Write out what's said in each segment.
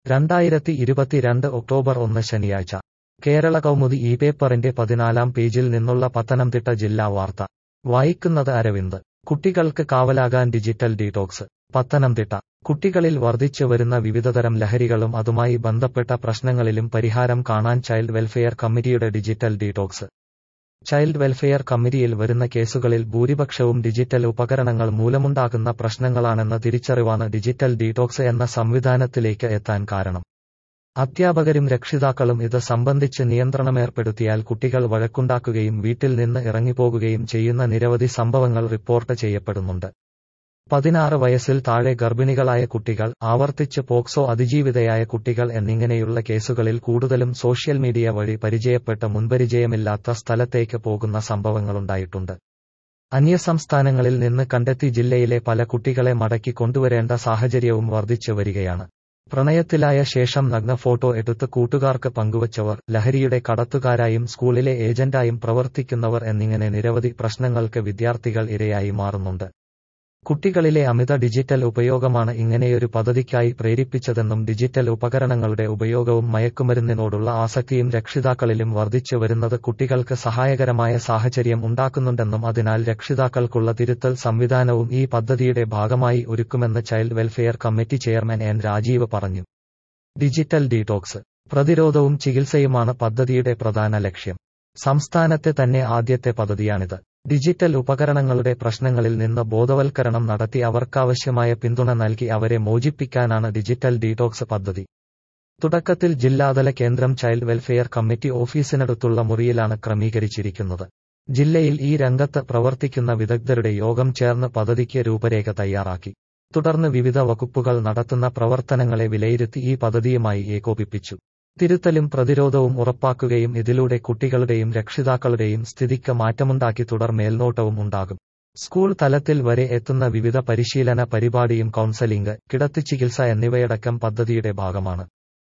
രണ്ടായിരത്തി ഇരുപത്തിരണ്ട് ഒക്ടോബർ ഒന്ന് ശനിയാഴ്ച കേരള കൗമുദി ഈ പേപ്പറിന്റെ പതിനാലാം പേജിൽ നിന്നുള്ള പത്തനംതിട്ട ജില്ലാ വാർത്ത വായിക്കുന്നത് അരവിന്ദ് കുട്ടികൾക്ക് കാവലാകാൻ ഡിജിറ്റൽ ഡീടോക്സ് പത്തനംതിട്ട കുട്ടികളിൽ വർദ്ധിച്ചു വരുന്ന വിവിധതരം ലഹരികളും അതുമായി ബന്ധപ്പെട്ട പ്രശ്നങ്ങളിലും പരിഹാരം കാണാൻ ചൈൽഡ് വെൽഫെയർ കമ്മിറ്റിയുടെ ഡിജിറ്റൽ ഡീടോക്സ് ചൈൽഡ് വെൽഫെയർ കമ്മിറ്റിയിൽ വരുന്ന കേസുകളിൽ ഭൂരിപക്ഷവും ഡിജിറ്റൽ ഉപകരണങ്ങൾ മൂലമുണ്ടാകുന്ന പ്രശ്നങ്ങളാണെന്ന തിരിച്ചറിവാണ് ഡിജിറ്റൽ ഡീടോക്സ് എന്ന സംവിധാനത്തിലേക്ക് എത്താൻ കാരണം അധ്യാപകരും രക്ഷിതാക്കളും ഇത് സംബന്ധിച്ച് നിയന്ത്രണമേർപ്പെടുത്തിയാൽ കുട്ടികൾ വഴക്കുണ്ടാക്കുകയും വീട്ടിൽ നിന്ന് ഇറങ്ങിപ്പോകുകയും ചെയ്യുന്ന നിരവധി സംഭവങ്ങൾ റിപ്പോർട്ട് ചെയ്യപ്പെടുന്നുണ്ട് പതിനാറ് വയസ്സിൽ താഴെ ഗർഭിണികളായ കുട്ടികൾ ആവർത്തിച്ച് പോക്സോ അതിജീവിതയായ കുട്ടികൾ എന്നിങ്ങനെയുള്ള കേസുകളിൽ കൂടുതലും സോഷ്യൽ മീഡിയ വഴി പരിചയപ്പെട്ട മുൻപരിചയമില്ലാത്ത സ്ഥലത്തേക്ക് പോകുന്ന സംഭവങ്ങളുണ്ടായിട്ടുണ്ട് അന്യസംസ്ഥാനങ്ങളിൽ നിന്ന് കണ്ടെത്തി ജില്ലയിലെ പല കുട്ടികളെ മടക്കി കൊണ്ടുവരേണ്ട സാഹചര്യവും വർദ്ധിച്ചു വരികയാണ് പ്രണയത്തിലായ ശേഷം നഗ്ന ഫോട്ടോ എടുത്ത് കൂട്ടുകാർക്ക് പങ്കുവച്ചവർ ലഹരിയുടെ കടത്തുകാരായും സ്കൂളിലെ ഏജന്റായും പ്രവർത്തിക്കുന്നവർ എന്നിങ്ങനെ നിരവധി പ്രശ്നങ്ങൾക്ക് വിദ്യാർത്ഥികൾ ഇരയായി മാറുന്നുണ്ട് കുട്ടികളിലെ അമിത ഡിജിറ്റൽ ഉപയോഗമാണ് ഇങ്ങനെയൊരു പദ്ധതിക്കായി പ്രേരിപ്പിച്ചതെന്നും ഡിജിറ്റൽ ഉപകരണങ്ങളുടെ ഉപയോഗവും മയക്കുമരുന്നിനോടുള്ള ആസക്തിയും രക്ഷിതാക്കളിലും വർദ്ധിച്ചു വരുന്നത് കുട്ടികൾക്ക് സഹായകരമായ സാഹചര്യം ഉണ്ടാക്കുന്നുണ്ടെന്നും അതിനാൽ രക്ഷിതാക്കൾക്കുള്ള തിരുത്തൽ സംവിധാനവും ഈ പദ്ധതിയുടെ ഭാഗമായി ഒരുക്കുമെന്ന് child welfare committee chairman N Rajeev പറഞ്ഞു ഡിജിറ്റൽ ഡീടോക്സ് പ്രതിരോധവും ചികിത്സയുമാണ് പദ്ധതിയുടെ പ്രധാന ലക്ഷ്യം സംസ്ഥാനത്തെ തന്നെ ആദ്യത്തെ പദ്ധതിയാണിത് ഡിജിറ്റൽ ഉപകരണങ്ങളുടെ പ്രശ്നങ്ങളിൽ നിന്ന് ബോധവൽക്കരണം നടത്തി അവർക്കാവശ്യമായ പിന്തുണ നൽകി അവരെ മോചിപ്പിക്കാനാണ് ഡിജിറ്റൽ ഡീടോക്സ് പദ്ധതി തുടക്കത്തിൽ ജില്ലാതല കേന്ദ്രം ചൈൽഡ് വെൽഫെയർ കമ്മിറ്റി ഓഫീസിനടുത്തുള്ള മുറിയിലാണ് ക്രമീകരിച്ചിരിക്കുന്നത് ജില്ലയിൽ ഈ രംഗത്ത് പ്രവർത്തിക്കുന്ന വിദഗ്ധരുടെ യോഗം ചേർന്ന് പദ്ധതിക്ക് രൂപരേഖ തയ്യാറാക്കി തുടർന്ന് വിവിധ വകുപ്പുകൾ നടത്തുന്ന പ്രവർത്തനങ്ങളെ വിലയിരുത്തി ഈ പദ്ധതിയുമായി ഏകോപിപ്പിച്ചു തിരുത്തലും പ്രതിരോധവും ഉറപ്പാക്കുകയും ഇതിലൂടെ കുട്ടികളുടെയും രക്ഷിതാക്കളുടെയും സ്ഥിതിക്ക് മാറ്റമുണ്ടാക്കി തുടർ മേൽനോട്ടവും ഉണ്ടാകും സ്കൂൾ തലത്തിൽ വരെ എത്തുന്ന വിവിധ പരിശീലന പരിപാടിയും കൗൺസലിംഗ് കിടത്തി ചികിത്സ എന്നിവയടക്കം പദ്ധതിയുടെ ഭാഗമാണ്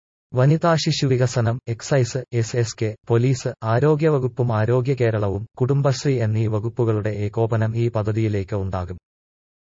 വനിതാ ശിശു വികസനം excise S S K police ആരോഗ്യവകുപ്പും ആരോഗ്യ കേരളവും കുടുംബശ്രീ എന്നീ വകുപ്പുകളുടെ ഏകോപനം ഈ പദ്ധതിയിലേക്ക് ഉണ്ടാകും